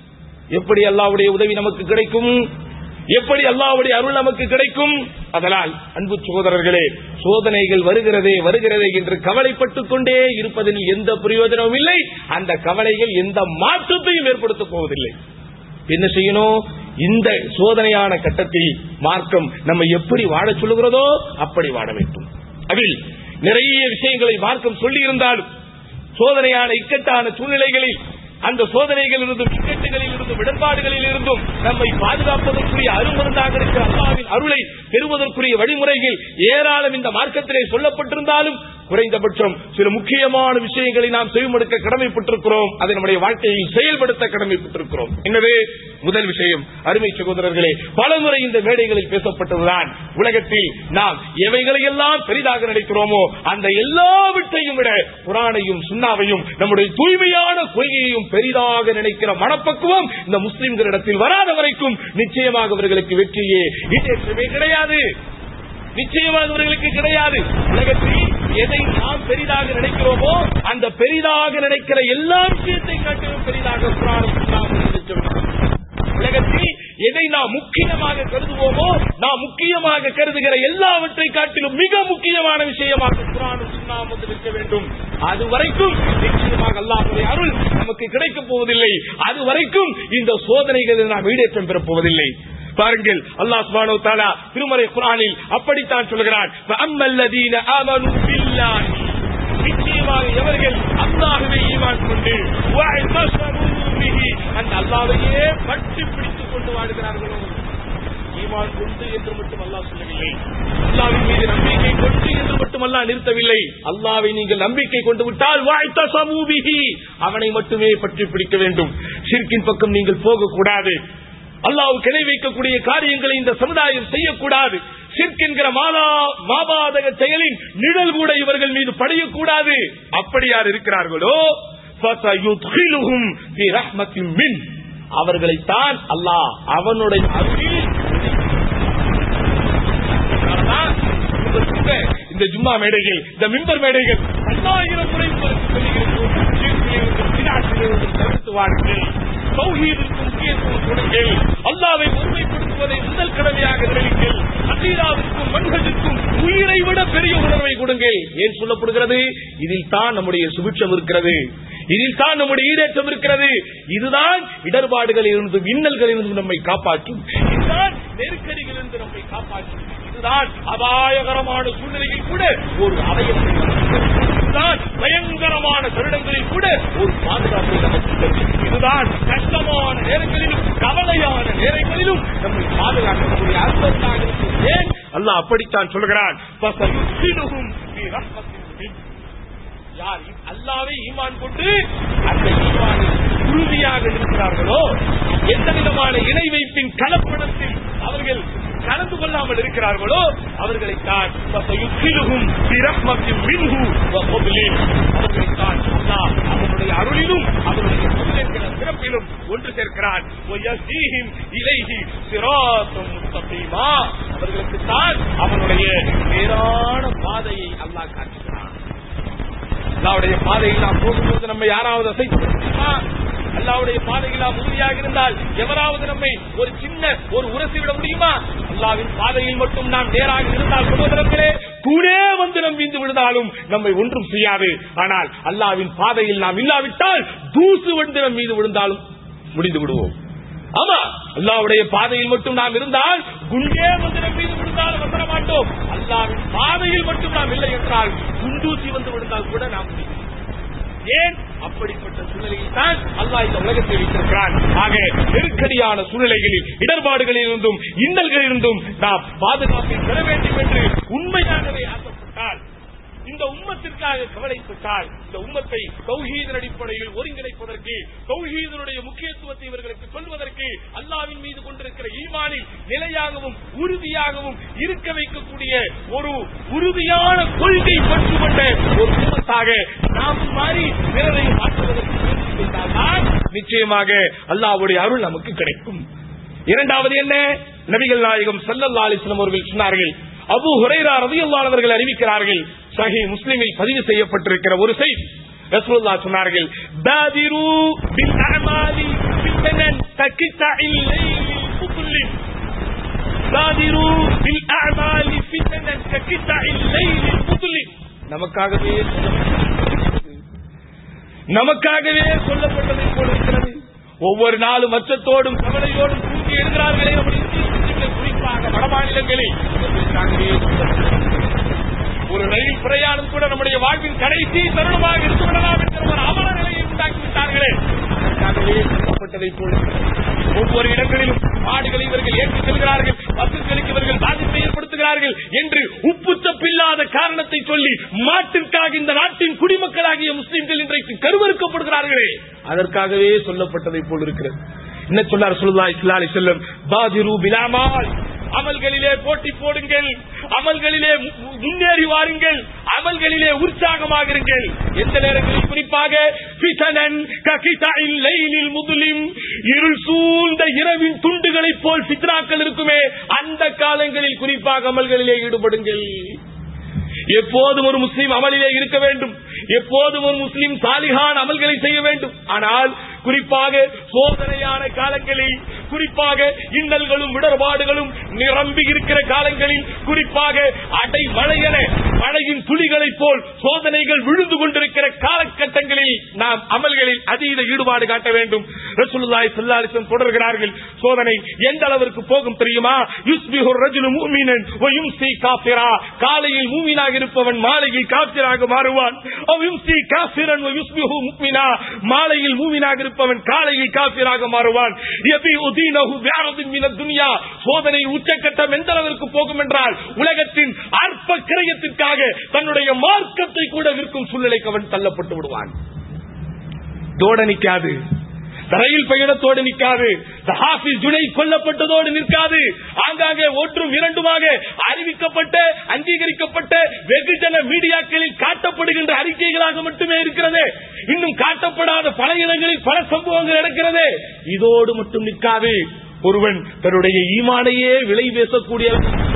S1: எப்படி அல்லாவுடைய உதவி நமக்கு கிடைக்கும் எப்படி அல்லாவுடைய அருள் நமக்கு கிடைக்கும் அதனால் அன்பு சகோதரர்களே சோதனைகள் வருகிறதே வருகிறதே என்று கவலைப்பட்டுக் கொண்டே இருப்பதில் எந்த பிரயோஜனமும் இல்லை அந்த கவலைகள் எந்த மாற்றத்தையும் ஏற்படுத்தப் போவதில்லை என்ன செய்யணும் இந்த சோதனையான கட்டத்தில் மார்க்கம் நம்ம எப்படி வாழச் சொல்லுகிறதோ அப்படி வாழ வேண்டும் அதில் நிறைய விஷயங்களை மார்க்கம் சொல்லி இருந்தாலும் சோதனையான இக்கட்டான சூழ்நிலைகளில் அந்த சோதனைகள் இருந்தும் இக்கட்டுகளில் இருந்தும் இடர்பாடுகளில் இருந்தும் நம்மை பாதுகாப்பதற்குரிய அருமருந்தாக இருக்கிற அல்லாவின் அருளை பெறுவதற்குரிய வழிமுறைகள் ஏராளம் இந்த மார்க்கத்திலே சொல்லப்பட்டிருந்தாலும் குறைந்தபட்சம் சில முக்கியமான விஷயங்களை நாம் செய்வெடுக்க கடமைப்பட்டிருக்கிறோம் அதை நம்முடைய வாழ்க்கையில் செயல்படுத்த கடமைப்பட்டிருக்கிறோம் எனவே முதல் விஷயம் அருமை சகோதரர்களே பலமுறை இந்த மேடைகளில் பேசப்பட்டதுதான் உலகத்தில் நாம் எவைகளையெல்லாம் பெரிதாக நினைக்கிறோமோ அந்த எல்லாவற்றையும் விட குரானையும் சுண்ணாவையும் நம்முடைய தூய்மையான கொள்கையையும் பெரிதாக நினைக்கிற மனப்பக்குவம் இந்த முஸ்லிம்களிடத்தில் வராத வரைக்கும் நிச்சயமாக அவர்களுக்கு வெற்றியே ஈட்டேற்றமே கிடையாது நிச்சயமாக அவர்களுக்கு கிடையாது உலகத்தில் எதை நாம் பெரிதாக நினைக்கிறோமோ அந்த பெரிதாக நினைக்கிற எல்லா விஷயத்தை காட்டிலும் பெரிதாக குரானும் சுண்ணாவும் சொல்லுகிறது உலகத்தில் எதை நாம் முக்கியமாக கருதுவோமோ நாம் முக்கியமாக கருதுகிற எல்லாவற்றை காட்டிலும் மிக முக்கியமான விஷயமாக குரானும் சுண்ணாமும் இருக்க வேண்டும் அது வரைக்கும் நிச்சயமாக அல்லாஹுடைய அருள் நமக்கு கிடைக்கப் போவதில்லை அது வரைக்கும் இந்த சோதனைகளில் நாம் ஈடேற்றம் பெறப் போவதில்லை பாருங்கள் அல்லாஹ் சுப்ஹானஹு வ தஆலா திருமறை குர்ஆனில் அப்படித்தான் சொல்கிறான் ஃபஅம்மல்லதீன ஆமனு பில்லாஹி நிச்சயமாக எவர்கள் அல்லாஹ்வை ஈமான் கொண்டு வஅத்தஸமு பிஹி அந்த அல்லாஹ்வையே பற்றி பிடித்துக் கொண்டு வாழ்கிறார்களோ ஈமான் கொண்டு என்று மட்டும் அல்லாஹ் சொல்லவில்லை அல்லாஹ்வின் மீது நம்பிக்கை கொண்டு என்று மட்டும் அல்லாஹ் நிறுத்தவில்லை அல்லாஹ்வை நீங்கள் நம்பிக்கை கொண்டு விட்டால் வஅத்தஸமு பிஹி அவனை மட்டுமே பற்றி பிடிக்க வேண்டும் ஷிர்கின் பக்கம் நீங்கள் போகக்கூடாது அல்லாஹ் கிளை வைக்கக்கூடிய காரியங்களை இந்த சமுதாயம் செய்யக்கூடாது சிர்க் என்கிற மாதா மாபாதக செயலின் நிழல் கூட இவர்கள் மீது படையக்கூடாது அப்படி யார் இருக்கிறார்களோ فَسَيُدْخِلُهُمْ فِي رَحْمَةٍ مِّنْهُ அவர்களைத்தான் அல்லாஹ் அவனுடைய அருளில் அதனாலதான் இந்த இந்த ஜும்மா மேடைகள் இந்த மிம்பர் மேடைகள் பல்லாயிரம் முறை உங்களுக்கு சொல்லுகிறோம் ஷிர்கிலிருந்தும் பினாசிலிருந்தும் தவிர்த்து வாருங்கள் தௌஹீதுக்கு முக்கியத்துவம் கொடுங்கள் அல்லாவை ஒருமைப்படுத்துவதை முதல் கடமையாக நினைங்கள் அகீராவுக்கும் மன்ஹஜுக்கும் உயிரை விட பெரிய உணர்வை கொடுங்கள் ஏன் சொல்லப்படுகிறது இதில் தான் நம்முடைய சுபிட்சம் இருக்கிறது
S2: இதில் தான் நம்முடைய ஈடேற்றம் இருக்கிறது இதுதான் இடர்பாடுகளில் இருந்தும் இன்னல்களில் இருந்தும் நம்மை காப்பாற்றும் இதுதான் நெருக்கடிகளில் இருந்து நம்மை காப்பாற்றும் இதுதான் அபாயகரமான சூழ்நிலையில் கூட ஒரு அவயத்தை இதுதான் பயங்கரமான தருணங்களில் கூட ஒரு பாதுகாப்பை நமக்கு தரும். இதுதான் கஷ்டமான நேரங்களிலும் கவலையான நேரங்களிலும் நம்மை பாதுகாக்கக்கூடிய அற்புதமாக இருக்கும் ஏன் அல்லாஹ் அப்படித்தான் சொல்கிறான் "ஃபசயுத்கிலுஹும் ஃபீ ரஹ்மத்தின் மின்." யார் அல்லாவே ஈமான் கொண்டு அந்த ஈமானில் உறுதியாக இருக்கிறார்களோ எந்த விதமான இணை வைப்பின் கலப்படத்தில் அவர்கள் கலந்து கொள்ளாமல் இருக்கிறார்களோ அவர்களைத்தான் ஃபசயுத்கிலுஹும் ஃபீ ரஹ்மத்தின் மின்ஹு வ ஃபضலின். அவர்களைத்தான் அல்லாஹ் அவனுடைய அருளிலும் அவனுடைய ஃபضல் என்கிற சிறப்பிலும் ஒன்று சேர்க்கிறான் வயஹ்தீஹிம் இலைஹி சிராத்தம் முஸ்தகீமா அவர்களுக்கு தான் அவனுடைய நேரான பாதையை அல்லாஹ் காட்டுகிறான் அல்லாவுடைய பாதையில் நாம் போகும்போது நம்ம யாராவது அசைத்து முடியுமா அல்லாவுடைய பாதையில் நாம் உறுதியாக இருந்தால் எவராவது நம்மை ஒரு சின்ன ஒரு உரசி விட முடியுமா அல்லாவின் பாதையில் மட்டும் நாம் நேராக இருந்தால் சகோதரர்களே தூணே வந்து நம் வீந்து விழுந்தாலும் நம்மை ஒன்றும் செய்யாது ஆனால் அல்லாவின் பாதையில் நாம் இல்லாவிட்டால் தூசு வந்து நம் மீது விழுந்தாலும் முடிந்து விடுவோம் ஆமா அல்லாவுடைய பாதையில் மட்டும் நாம் இருந்தால் குண்டே வந்து நம் மீது விழுந்தாலும் வந்துட மாட்டோம் அல்லாவின் பாதையில் மட்டும் நாம் இல்லை என்றால் குண்டூசி வந்து விழுந்தால் கூட நாம் முடியும். ஏன் அப்படிப்பட்ட சூழ்நிலையில் தான் அல்லாஹ் இந்த உலகத்தை வைத்திருக்கிறான் ஆக நெருக்கடியான சூழ்நிலைகளில் இடர்பாடுகளில் இருந்தும் இன்னல்களில் இருந்தும் நாம் பாதுகாப்பை பெற வேண்டும் என்று உண்மையாகவே ஆசைப்பட்டால் இந்த உம்மத்திற்காக கவலைப்பட்டால் இந்த உம்மத்தை தௌஹீதன் அடிப்படையில் ஒருங்கிணைப்பதற்கு தௌஹீதனுடைய முக்கியத்துவத்தை இவர்களுக்கு சொல்வதற்கு அல்லாவின் மீது கொண்டிருக்கிற ஈமானில் நிலையாகவும் உறுதியாகவும் இருக்க வைக்கக்கூடிய ஒரு உறுதியான கொள்கை பற்றி கொண்ட ஒரு உம்மத்தாக நாம் மாறி பிறரை மாற்றுவதற்கு முயற்சி செய்தால்தான் நிச்சயமாக அல்லாவுடைய அருள் நமக்கு கிடைக்கும் இரண்டாவது என்ன நபிகள் நாயகம் சல்லல்லா அலிஸ்லாம் அவர்கள் சொன்னார்கள் அபு ஹுரைரா ரதியுல்லாஹ் அவர்கள் அறிவிக்கிறார்கள் சஹி முஸ்லிமில் பதிவு செய்யப்பட்டிருக்கிற ஒரு செய்தி ரசூலுல்லாஹ் சொன்னார்கள் பாதிரு பில் அமாலி ஃபித்னன் தக்கித்தஇல் லைலில் முதுல்லின் பாதிரு பில் அமாலி ஃபித்னன் தக்கித்தஇல் லைலில் முதுல்லின் நமக்காகவே சொல்லப்பட்டது. நமக்காகவே சொல்லப்பட்டதை போல இருக்கிறது ஒவ்வொரு நாளும் அச்சத்தோடும் கவலையோடும் தூங்கி எழுகிறார்களே நம்முடைய முஸ்லிம்கள் குறிப்பாக வடமாநிலங்களில் இதற்காகவே சொல்லப்பட்டது. ஒரு ரயில் பிரயாணம் கூட நம்முடைய வாழ்வின் கடைசி தருணமாக இருந்து விடலாம் என்கிற ஒரு அவல நிலையை உண்டாக்கி விட்டார்களே அதற்காகவே சொல்லப்பட்டதை போல ஒவ்வொரு இடங்களிலும் மாடுகளை இவர்கள் ஏற்றி செல்கிறார்கள் பசுக்களுக்கு இவர்கள் பாதிப்பை ஏற்படுத்துகிறார்கள் என்று உப்புச்சப்பில்லாத காரணத்தை சொல்லி மாட்டிற்காக இந்த நாட்டின் குடிமக்களாகிய முஸ்லிம்கள் இன்றைக்கு கருவறுக்கப்படுகிறார்களே அதற்காகவே சொல்லப்பட்டதை போல் இருக்கிறது என்ன சொன்னார் சொல்லுதா இஸ்லாலி செல்லம் பாதிரு பிலாமால் அமல்களிலே போட்டி போடுங்கள் அமல்களிலே மு- மு- முன்னேறி வாருங்கள் அமல்களிலே உற்சாகமாக இருங்கள் எந்த நேரங்களில் குறிப்பாக ஃபிதனன் ககிதஇல் லைலில் முதுலிம் இருள் சூழ்ந்த இரவின் துண்டுகளைப் போல் ஃபித்னாக்கள் இருக்குமே அந்த காலங்களில் குறிப்பாக அமல்களிலே ஈடுபடுங்கள் எப்போதும் ஒரு முஸ்லீம் அமலிலே இருக்க வேண்டும் எப்போதும் ஒரு முஸ்லீம் சாலிகான் அமல்களை செய்ய வேண்டும் ஆனால் குறிப்பாக சோதனையான காலங்களில் குறிப்பாக இன்னல்களும் இடர்பாடுகளும் நிரம்பி இருக்கிற காலங்களில் குறிப்பாக அடை மழையென மழையின் துளிகளைப் போல் சோதனைகள் விழுந்து கொண்டிருக்கிற காலகட்டங்களில் நாம் அமல்களில் அதீத ஈடுபாடு காட்ட வேண்டும் ரசூலுல்லாஹி ஸல்லல்லாஹு அலைஹி வஸல்லம் தொடர்கிறார்கள் சோதனை எந்த அளவிற்கு போகும் தெரியுமா யுஸ்பிஹு ரஜுலு முஃமினன் வ யும்சி காஃபிரா காலையில் மூமினாக இருப்பவன் மாலையில் காஃபிராக மாறுவான் அவ் யும்சி காஃபிரன் வ யுஸ்பிஹு முஃமினா மாலையில் மூமினாக இருப்பவன் காலையில் காஃபிராக மாறுவான் யபி உதீனஹு பிஅரதின் மின துன்யா சோதனை உச்சக்கட்டம் எந்த அளவிற்கு போகும் என்றால் உலகத்தின் அற்ப கிரயத்திற்காக தன்னுடைய மார்க்கத்தை கூட விற்கும் சூழ்நிலைக்கு அவன் தள்ளப்பட்டு விடுவான் தோட நிக்காது ரயில் பயணத்தோடு நிற்காது ஹாஃபிஸ் ஜுனை கொல்லப்பட்டதோடு நிற்காது ஆங்காங்கே ஒன்றும் இரண்டுமாக அறிவிக்கப்பட்ட அங்கீகரிக்கப்பட்ட வெகுஜன மீடியாக்களில் காட்டப்படுகின்ற அறிக்கைகளாக மட்டுமே இருக்கிறது இன்னும் காட்டப்படாத பல இடங்களில் பல சம்பவங்கள் நடக்கிறது இதோடு மட்டும் நிற்காது ஒருவன் தன்னுடைய ஈமானையே விலை பேசக்கூடிய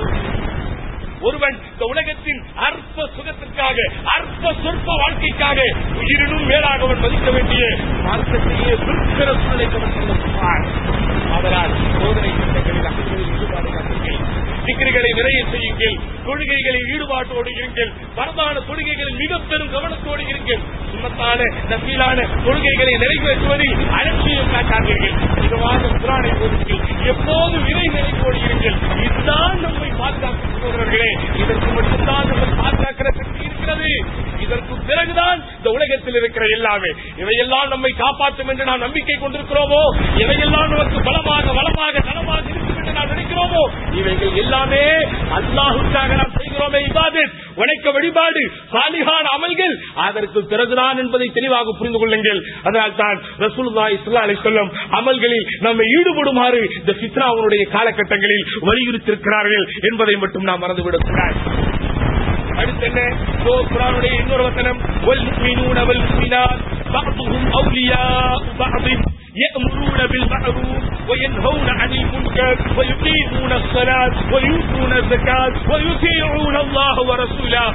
S2: ஒருவன் இந்த உலகத்தின் அற்ப சுகத்திற்காக அற்ப சொற்ப வாழ்க்கைக்காக உயிரினும் மேலாக அவன் மதிக்க வேண்டிய மார்க்கத்தையே விற்கிற சூழ்நிலைக்கு அவன் செல்லுவான் அதனால் சோதனை திட்டங்களில் அகல்களில் ஈடுபாடு காட்டுங்கள் சிக்கரிகளை நிறைய செய்யுங்கள் தொழுகைகளில் ஈடுபாட்டோடு இருங்கள் பரதான தொழுகைகளில் மிக பெரும் கவனத்தோடு இருங்கள் சுண்ணத்தான நபீலான கொள்கைகளை நிறைவேற்றுவதில் அலட்சியம் காட்டாதீர்கள் இதுவாக குரானை ஓதுங்கள் எப்போது விரை நிறைவோடு இருங்கள் இதுதான் நம்மை பாதுகாக்கும் சகோதரர்களே இதற்கு மட்டும்தான் நம்ம பாதுகாக்கிற சக்தி இருக்கிறது இதற்கு பிறகுதான் இந்த உலகத்தில் இருக்கிற எல்லாமே இவையெல்லாம் நம்மை காப்பாற்றும் என்று நாம் நம்பிக்கை கொண்டிருக்கிறோமோ இவையெல்லாம் நமக்கு பலமாக வளமாக நலமாக இருக்கும் என்று நாம் நினைக்கிறோமோ இவைகள் எல்லாமே அல்லாஹுக்காக நாம் செய்கிறோமே இபாதத் வணக்க வழிபாடு சாலிகான அமல்கள் அதற்கு பிறகுதான் என்பதை தெளிவாக புரிந்து கொள்ளுங்கள் அதனால் தான் ரசூலுல்லாஹி ஸல்லல்லாஹு அலைஹி வஸல்லம் அமல்களில் நம்மை ஈடுபடுமாறு இந்த ஃபித்னாவுடைய காலகட்டங்களில் வலியுறுத்தியிருக்கிறார்கள் என்பதை மட்டும் நாம் மறந்துவிடக் கூடாது அடுத்து என்ன இதோ குரானுடைய இன்னொரு வசனம் வல் முஃமினூன வல் முஃமினாத் பஅதுஹும் அவுலியாஉ பஅதின் يأمرون بالمعروف وينهون عن المنكر ويقيمون الصلاة ويؤتون الزكاة ويطيعون الله ورسوله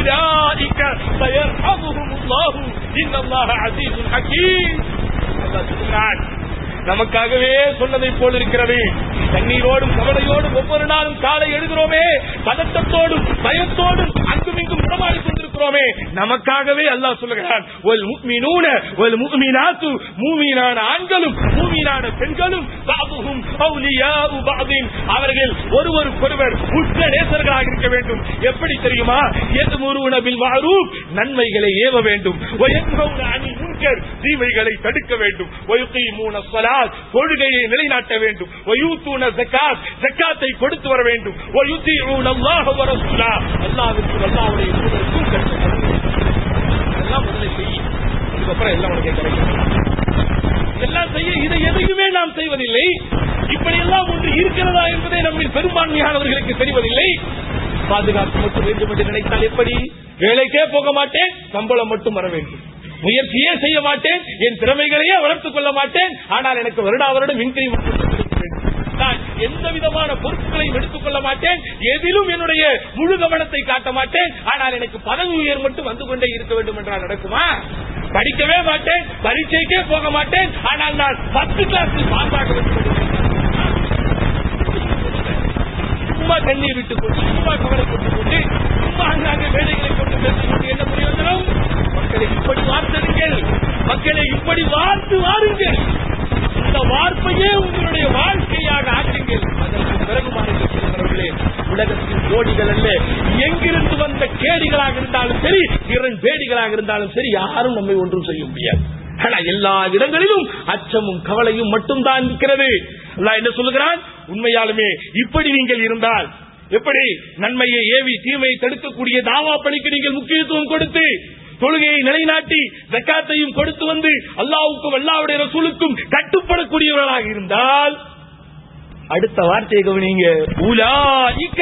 S2: أولئك سيرحمهم الله إن الله عزيز حكيم الله سبحانه நமக்காகவே சொன்னதை போல் இருக்கிறது தண்ணீரோடும் கவலையோடும் ஒவ்வொரு நாளும் காலை எழுகிறோமே பதட்டத்தோடும் பயத்தோடும் அங்கும் இங்கும் உடமாடி கொண்டிருக்கிறோமே நமக்காகவே அல்லாஹ் சொல்லுகிறான் ஒரு முக்மீனூன ஒரு முக்மீனாத்து மூமீனான ஆண்களும் மூமீனான பெண்களும் பாபுகும் அவுலியாஉ பாதின் அவர்கள் ஒருவருக்கொருவர் உற்ற நேசர்களாக இருக்க வேண்டும் எப்படி தெரியுமா எது முருவனபில் மாறும் நன்மைகளை ஏவ வேண்டும் வயன்கவுன அணி முன்கர் தீமைகளை தடுக்க வேண்டும் வயுக்கீமூன ஸலாத் தொழுகையை நிலைநாட்ட வேண்டும் வயூத்தூன ஜக்காத் ஜக்காத்தை கொடுத்து வர வேண்டும் வயுத்தீஊன அல்லாஹ் வ ரசூலா அல்லாஹ்வுக்கு அல்லாஹ்வுடைய தூதருக்கும் கட்டுப்பட எல்லாம் முதல்ல செய் இதுக்கப்புறம் எல்லாம் உனக்கு கிடைக்கும் எல்லாம் செய்ய இதை எதையுமே நாம் செய்வதில்லை இப்படி எல்லாம் ஒன்று இருக்கிறதா என்பதை நம்மில் பெரும்பான்மையானவர்களுக்கு தெரிவதில்லை பாதுகாப்பு மட்டும் வேண்டும் என்று நினைத்தால் எப்படி வேலைக்கே போக மாட்டேன் சம்பளம் மட்டும் வர வேண்டும் முயற்சியே செய்ய மாட்டேன் என் திறமைகளையே வளர்த்துக் கொள்ள மாட்டேன் ஆனால் எனக்கு வருடா வருடம் இன்கிரி மட்டும் கொடுக்க வேண்டும். நான் எந்த விதமான பொருட்களையும் எடுத்துக் கொள்ள மாட்டேன் எதிலும் என்னுடைய முழு கவனத்தை காட்ட மாட்டேன் ஆனால் எனக்கு பதவி உயர் மட்டும் வந்து கொண்டே இருக்க வேண்டும் என்றால் நடக்குமா படிக்கவே மாட்டேன் பரீட்சைக்கே போக மாட்டேன் ஆனால் நான் பத்து கிளாஸில் பாஸ் ஆக வேண்டும் சும்மா கண்ணீர் விட்டுக் கொண்டு சும்மா கவலைப்பட்டுக் கொண்டு சும்மா அங்காங்க வேலைகளை கொண்டு பேசிக்கொண்டு என்ன பிரயோஜனம் மக்களை இப்படி வார்த்தடுங்கள் மக்களை இப்படி வார்த்து வாருங்கள் இந்த வார்த்தையே உங்களுடைய வாழ்க்கையாக ஆக்குங்கள் அதற்கு பிறகு மாறுங்கள் சொல்கிறவர்களே உலகத்தின் ஜோடிகள் அல்ல எங்கிருந்து வந்த கேடிகளாக இருந்தாலும் சரி இரண் பேடிகளாக இருந்தாலும் சரி யாரும் நம்மை ஒன்றும் செய்ய முடியாது ஆனா எல்லா இடங்களிலும் அச்சமும் கவலையும் மட்டும்தான் இருக்கிறது அல்லாஹ் என்ன சொல்லுகிறான் உண்மையாலுமே இப்படி நீங்கள் இருந்தால் எப்படி நன்மையை ஏவி தீமையை தடுக்கக்கூடிய தாவா பணிக்கு நீங்கள் முக்கியத்துவம் கொடுத்து தொழுகையை நிலைநாட்டி ஜக்காத்தையும் கொடுத்து வந்து அல்லாவுக்கும் அல்லாவுடைய ரசூலுக்கும் கட்டுப்படக்கூடியவர்களாக இருந்தால் அடுத்த வார்த்தையை கவனிங்க உலாயிக்க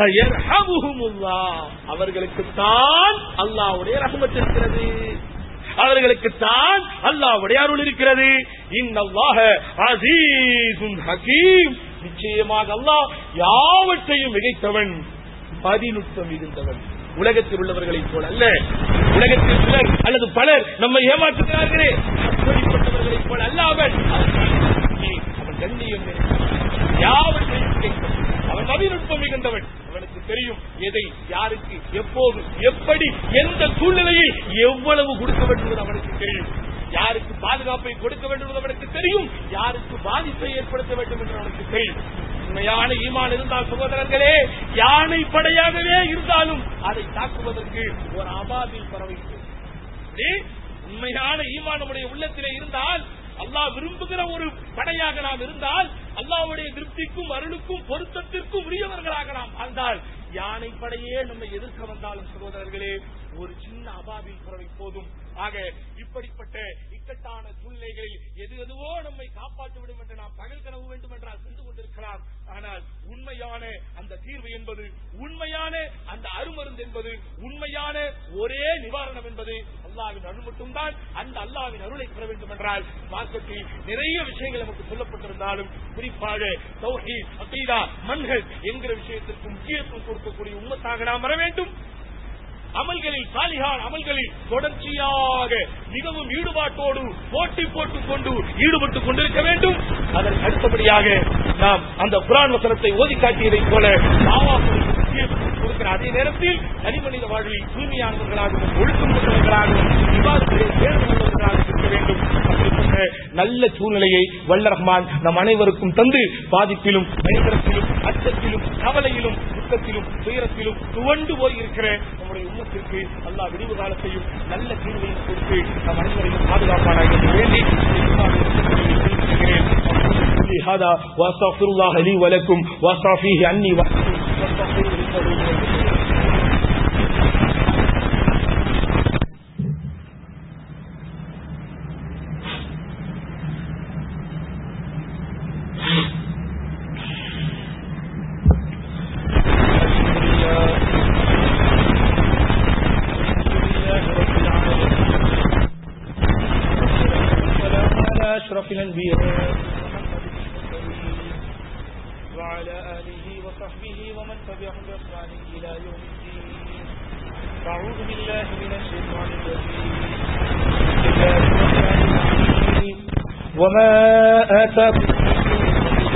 S2: சயர்ஹமுஹுமுல்லாஹ். அவர்களுக்குத்தான் அல்லாஹ்வுடைய ரஹமத் இருக்கிறது அவர்களுக்குத்தான் அல்லாஹ்வுடைய அருள் இருக்கிறது இன்னல்லாஹ அஸீஸுன் ஹகீம் நிச்சயமாக அல்லாஹ் யாவற்றையும் மிகைத்தவன் பதிநுட்பம் இருந்தவன் உலகத்தில் உள்ளவர்களைப் போல அல்ல உலகத்தில் சிலர் அல்லது பலர் நம்மை ஏமாற்றுகிறார்களே அப்படிப்பட்டவர்களைப் போல அல்ல அவன் அவன் கண்ணியம் நிறைந்தவன். யாவற்றையும் மிகைத்தவன். அவன் நவீனத்துவம் மிகுந்தவன் அவனுக்கு தெரியும் எதை யாருக்கு எப்போது எப்படி எந்த சூழ்நிலையில் எவ்வளவு கொடுக்க வேண்டும் என்பது அவனுக்கு தெரியும் யாருக்கு பாதுகாப்பை கொடுக்க வேண்டும் என்பது அவனுக்கு தெரியும் யாருக்கு பாதிப்பை ஏற்படுத்த வேண்டும் என்று அவனுக்கு தெரியும் உண்மையான ஈமான் இருந்தால் சகோதரர்களே யானை படையாகவே இருந்தாலும் அதை தாக்குவதற்கு ஒரு அபாவில் பறவை ஏ, உண்மையான ஈமான் நம்முடைய உள்ளத்திலே இருந்தால் அல்லாஹ் விரும்புகிற ஒரு படையாக நாம் இருந்தால் அல்லாஹ்வுடைய திருப்திக்கும் அருளுக்கும் பொருத்தத்திற்கும் உரியவர்களாக நாம் வாழ்ந்தால் யானை படையே நம்மை எதிர்க்க வந்தாலும் சகோதரர்களே ஒரு சின்ன அபாவில் பறவை போதும் ஆக இப்படிப்பட்ட இக்கட்டான சூழ்நிலைகளில் எது எதுவோ நம்மை காப்பாற்றிவிடும் என்று நாம் பகல் கனவு வேண்டும் என்றால் சென்று கொண்டிருக்கலாம் ஆனால் உண்மையான அந்த தீர்வு என்பது உண்மையான அந்த அருமருந்து என்பது உண்மையான ஒரே நிவாரணம் என்பது அல்லாவின் அருள் மட்டும்தான் அந்த அல்லாவின் அருளை பெற வேண்டும் என்றால் மார்க்கத்தில் நிறைய விஷயங்கள் நமக்கு சொல்லப்பட்டிருந்தாலும் குறிப்பாக தௌஹீத் அகீதா மன்ஹஜ் என்கிற விஷயத்திற்கு முக்கியத்துவம் கொடுக்கக்கூடிய உண்மத்தாக நாம் வர வேண்டும் அமல்களில் சாலிகான் அமல்களில் தொடர்ச்சியாக மிகவும் ஈடுபாட்டோடு போட்டி போட்டுக் கொண்டு ஈடுபட்டுக் கொண்டிருக்க வேண்டும் அதற்கு அடுத்தபடியாக நாம் அந்த புராண வசனத்தை ஓதி காட்டியதைப் போல தாவாக்களுக்கு முக்கியத்துவம் கொடுக்கிற ஆனால் அதே நேரத்தில் தனிமனித வாழ்வில் தூய்மையானவர்களாகவும் ஒழுக்கம் கொண்டவர்களாகவும் விவாதத்திலே தேர்ந்தவர்களாக இருக்க வேண்டும் அப்படிப்பட்ட நல்ல சூழ்நிலையை வல்ல ரஹ்மான் நம் அனைவருக்கும் தந்து பாதிப்பிலும் பயங்கரத்திலும் அச்சத்திலும் கவலையிலும் துக்கத்திலும் துயரத்திலும் துவண்டு போய் இருக்கிற நம்முடைய உம்மத்திற்கு அல்லா விடிவு காலத்தையும் நல்ல தீர்வையும் கொடுத்து நம் அனைவரையும் பாதுகாப்பானாக என்று வேண்டி هذا واستغفر الله لي ولكم واستغفيه عني وعنكم واستغفروه انه هو الغفور أشرف الأنبياء وعلى آله وصحبه ومن تبعهم بإحسان إلى يوم الدين أعوذ بالله من الشيطان الرجيم بسم الله الرحمن الرحيم وما آتاكم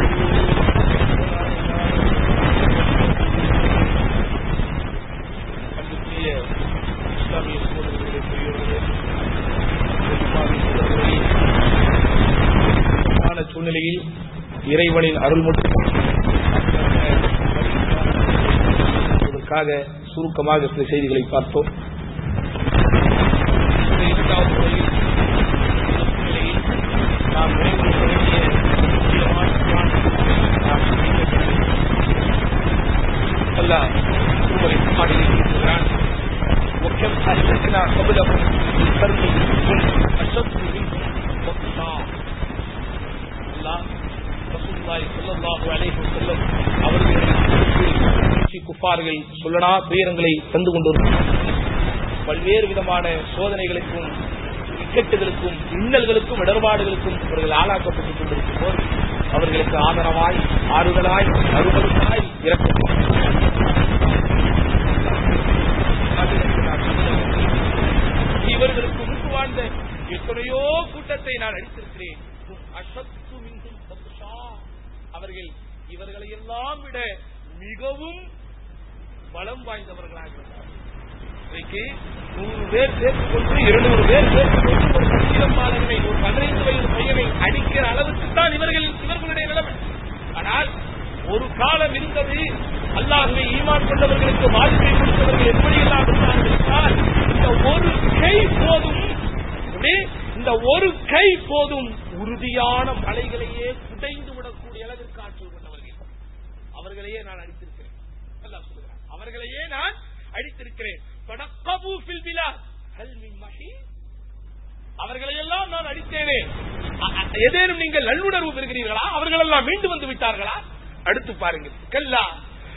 S2: இஸ்லாமிய சூழல்களை சூழ்நிலையில் இறைவனின் அருள் மட்டும் அதற்காக சுருக்கமாக சில செய்திகளை பார்த்தோம் இரண்டாவது முறையில் நாம் நிறைவேற்ற வேண்டிய முக்கியமான நாம் அல்லாஹ் உங்களை பாடியில் இருக்கிறான் وكم أهلكنا قبلهم من قرن هم أشد منهم بطشا الله ரசூலுல்லாஹி ஸல்லல்லாஹு அலைஹி வஸல்லம் அவர்களுக்கு குஃபார்கள் சொல்லனா துயரங்களை தந்து கொண்டிருக்கிறார் பல்வேறு விதமான சோதனைகளுக்கும் இக்கட்டுகளுக்கும் இன்னல்களுக்கும் இடர்பாடுகளுக்கும் அவர்கள் ஆளாக்கப்பட்டுக் கொண்டிருக்கும் போது அவர்களுக்கு ஆதரவாய் ஆறுதலாய் அருமருந்தாய் இறக்கும் இவர்களுக்கு முன்பு வாழ்ந்த எத்தனையோ கூட்டத்தை நான் அடித்திருக்கிறேன் அசத்து மின்கும் பத்துஷா. அவர்கள் இவர்களை எல்லாம் விட மிகவும் பலம் வாய்ந்தவர்களாக இருந்தார்கள் இன்றைக்கு நூறு பேர் சேர்த்துக் கொண்டு இருநூறு பேர் சேர்த்துக் கொண்டு ஒரு பச்சிலம் பாலகனை ஒரு பதினைந்து வயது பையனை அடிக்கிற அளவுக்கு தான் இவர்கள் இவர்களுடைய நிலைமை ஆனால் ஒரு காலம் இருந்தது அல்லாஹுவை ஈமான் கொண்டவர்களுக்கு வாழ்க்கை கொடுத்தவர்கள் எப்படி எல்லாம் இருந்தார்கள் என்றால் இந்த ஒரு கை போதும் எப்படி? இந்த ஒரு கை போதும் உறுதியான மலைகளையே குடைந்து விடக்கூடிய அளவிற்கு ஆற்றல் கொண்டவர்கள் அவர்களையே நான் அடித்திருக்கிறேன் அல்லாஹ் சொல்லுகிறான் அவர்களையே நான் அடித்திருக்கிறேன் ஃபடக்கபு ஃபில் பிலாத். ஹல் மின் மஹீஸ்? அவர்களையெல்லாம் நான் அடித்தேனே அ- அ- ஏதேனும் நீங்கள் நல்லுணர்வு பெறுகிறீர்களா அவர்கள் எல்லாம் மீண்டு வந்து விட்டார்களா அடுத்து பாருங்கள் கல்லா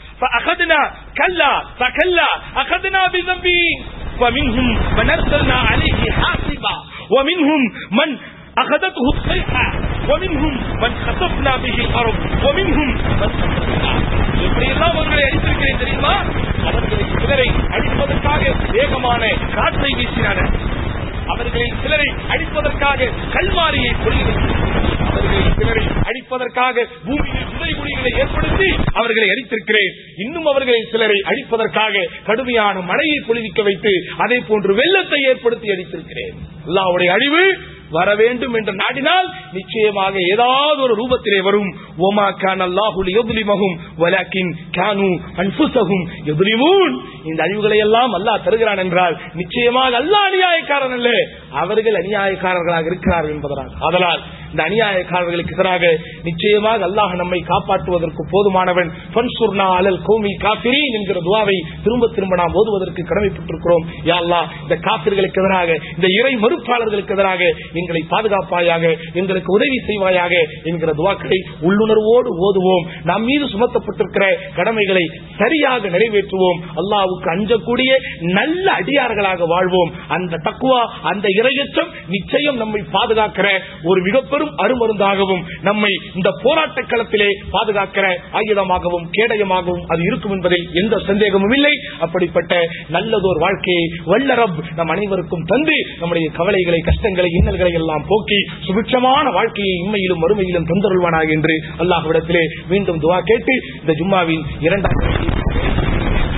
S2: فأخذنا كلا فكلا أخذنا بذنبه ومنهم من أرسلنا عليه حاصبا ومنهم من أخذته الصيحة ومنهم من خسفنا به الأرض ومنهم من خسفنا எப்படியெல்லாம் அவர்களை அடித்திருக்கிறேன் தெரியுமா அவர்களில் சிலரை அடிப்பதற்காக வேகமான காற்றை வீசினார்கள் அவர்களில் சிலரை அடிப்பதற்காக கல்மாரியை பொழிகிறது அவர்களில் சிலரை அடிப்பதற்காக பூமியில் புதைகுழிகளை ஏற்படுத்தி அவர்களை அடித்திருக்கிறேன் இன்னும் அவர்களில் சிலரை அடிப்பதற்காக கடுமையான மழையை பொழிவிக்க வைத்து அதே போன்று வெள்ளத்தை ஏற்படுத்தி அடித்திருக்கிறேன் அல்லாவுடைய அழிவு வர வேண்டும் என்று நாடினால் நிச்சயமாக ஏதாவது ஒரு ரூபத்திலே வரும் ஓமா கான் அல்லாஹுல் எதுலிமகும் வலாக்கின் கானு அன்புசகும் எதுலிமூன் இந்த அழிவுகளை எல்லாம் அல்லாஹ் தருகிறான் என்றால் நிச்சயமாக அல்லாஹ் அநியாயக்காரன் அல்ல அவர்கள் அநியாயக்காரர்களாக இருக்கிறார்கள் என்பதனால் அதனால் இந்த அநியாயக்காரர்களுக்கு எதிராக நிச்சயமாக அல்லாஹ் நம்மை காப்பாற்றுவதற்கு போதுமானவன் ஃபன்சுர்னா அலல் கௌமி காபிரீன் என்கிற துவாவை திரும்ப திரும்ப நாம் ஓதுவதற்கு கடமைப்பட்டிருக்கிறோம் யா அல்லாஹ் இந்த காபிர்களுக்கு எதிராக இந்த இறை மறுப்பாளர்களுக்கு எதிராக எங்களை பாதுகாப்பாயாக எங்களுக்கு உதவி செய்வாயாக என்கிற துவாக்களை உள்ளுணர்வோடு ஓதுவோம் நம் மீது சுமத்தப்பட்டிருக்கிற கடமைகளை சரியாக நிறைவேற்றுவோம் அல்லாஹ்வுக்கு அஞ்சக்கூடிய நல்ல அடியார்களாக வாழ்வோம் அந்த தக்குவா அந்த இரையச்சம் நிச்சயம் நம்மை பாதுகாக்கிற ஒரு மிக பெரும் அருமருந்தாகவும் நம்மை இந்த போராட்ட களத்திலே பாதுகாக்கிற ஆயுதமாகவும் கேடயமாகவும் அது இருக்கும் என்பதில் எந்த சந்தேகமும் இல்லை அப்படிப்பட்ட நல்லதோர் வாழ்க்கையை வல்லரப் நம் அனைவருக்கும் தந்து நம்முடைய கவலைகளை கஷ்டங்களை இன்னல்களை எல்லாம் போக்கி சுபிட்சமான வாழ்க்கையை இம்மையிலும் மறுமையிலும் தந்தருள்வானாக என்று அல்லாஹ்விடத்திலே மீண்டும் துவா கேட்டு இந்த ஜும்மாவின் இரண்டாம்